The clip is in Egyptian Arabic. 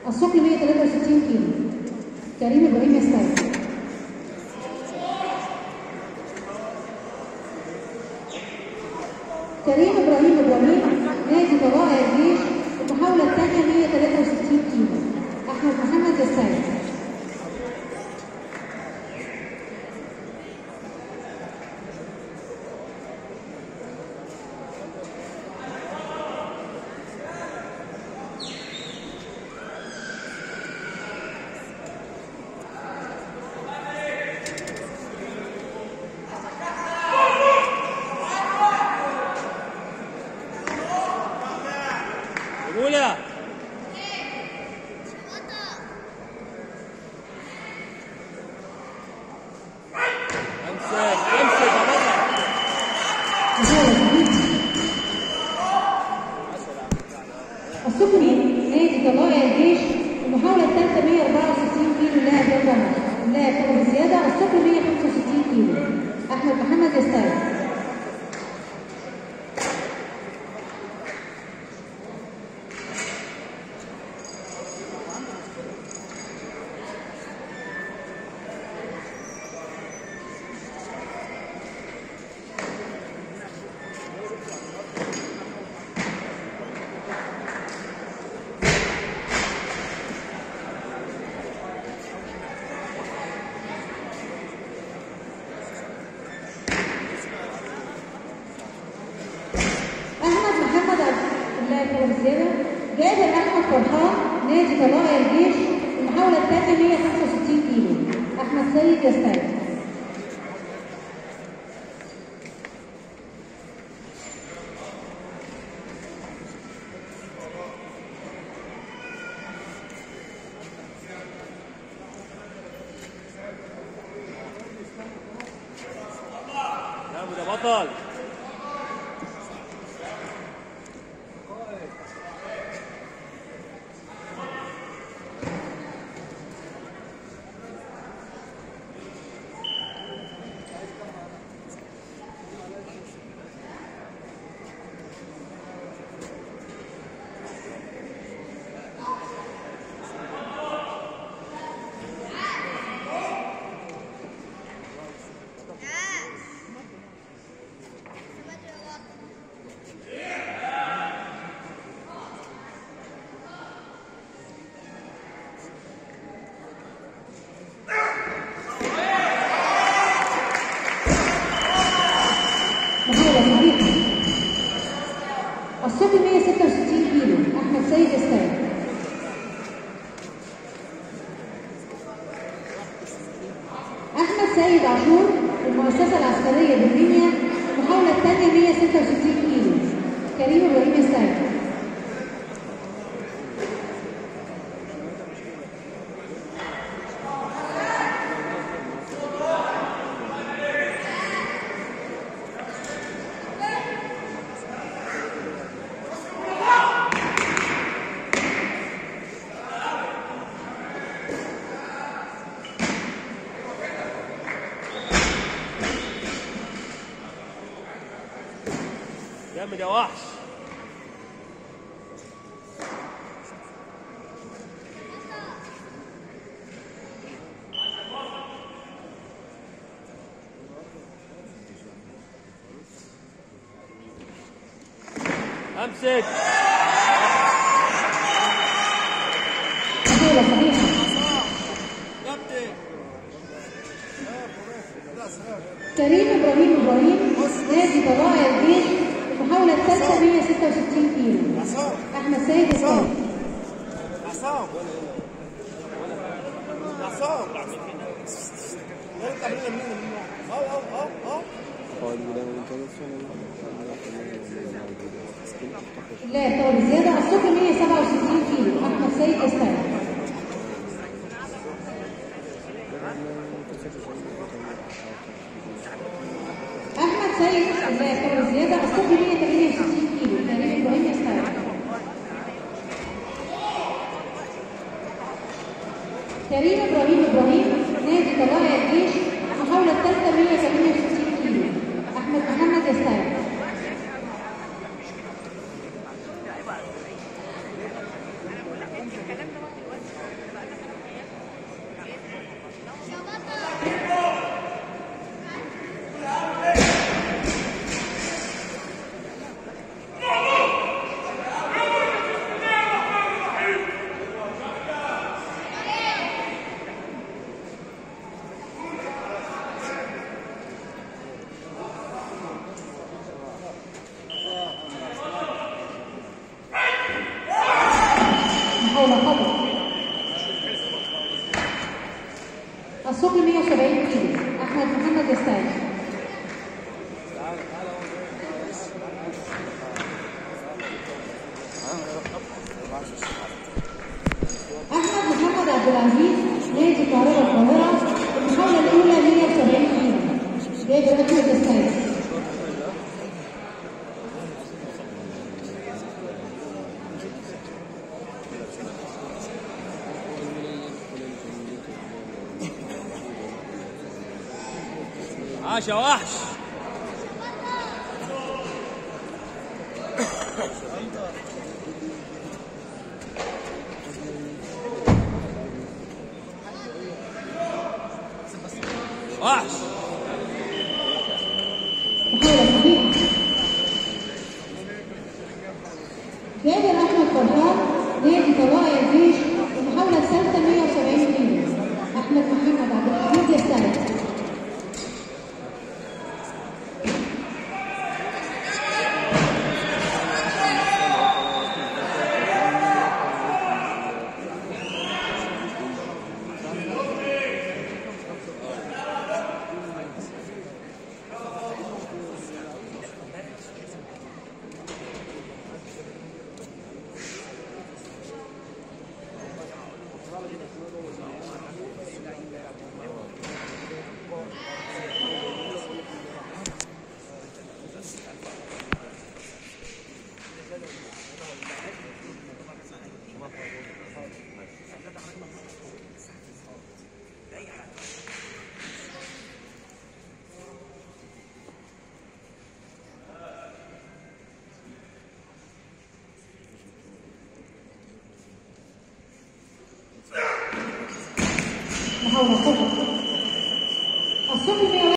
السكر 163 كيلو كريم ابراهيم يستاهل كريم ابراهيم ابراهيم نادي طلائع الجيش المحاوله الثانيه 163 كيلو احمد محمد يستاهل الأولى امسك امسك يا بطل السكري نادي طلائع الجيش المحاولة الثالثة 164 كيلو لاعب يلا مصر اللاعب طلب الزيادة السكري 165 كيلو أحمد محمد يستاهل أحمد محمد عبد اللاعب طلب الزيادة جابر أحمد فرحان نادي طلائع الجيش المحاولة الثانية 165 كيلو أحمد سيد يستاهل جامد يا بطل محاولة صحيحة الصوت 166 كيلو أحمد سيد يستاهل أحمد سيد عاشور المؤسسة العسكرية بالليبيا المحاولة الثانية 166 كيلو كريم إبراهيم يستاهل جامد يا وحش امسك محاولة صحيحة كريم ابراهيم ابراهيم نادي طلائع الجيش المحاولة الثالثة 166 كيلو أحمد سيد يستاهل عصام عصام انت عاملين مين اه اه اه اه لاعب طلب زيادة الصوت 167 كيلو أحمد سيد يستاهل أحمد سيد اللاعب طلب زيادة الصوت 168 كيلو كريم إبراهيم يستاهل كريم إبراهيم إبراهيم نادي طلائع الجيش المحاولة الثالثة 168 كيلو أحمد محمد يستاهل محمد يستعد احمد محمد عبد العزيز نادي القاهره القاهره المحاوله الاولى 170 كيلو جايب احمد يستعد عاش يا وحش وحش محاولة صحيحة جابر أحمد فرحان نادي طوائع الجيش المحاولة الثالثة 170 كيلو أحمد محمد عبد الحميد يستعد محاولة خطأ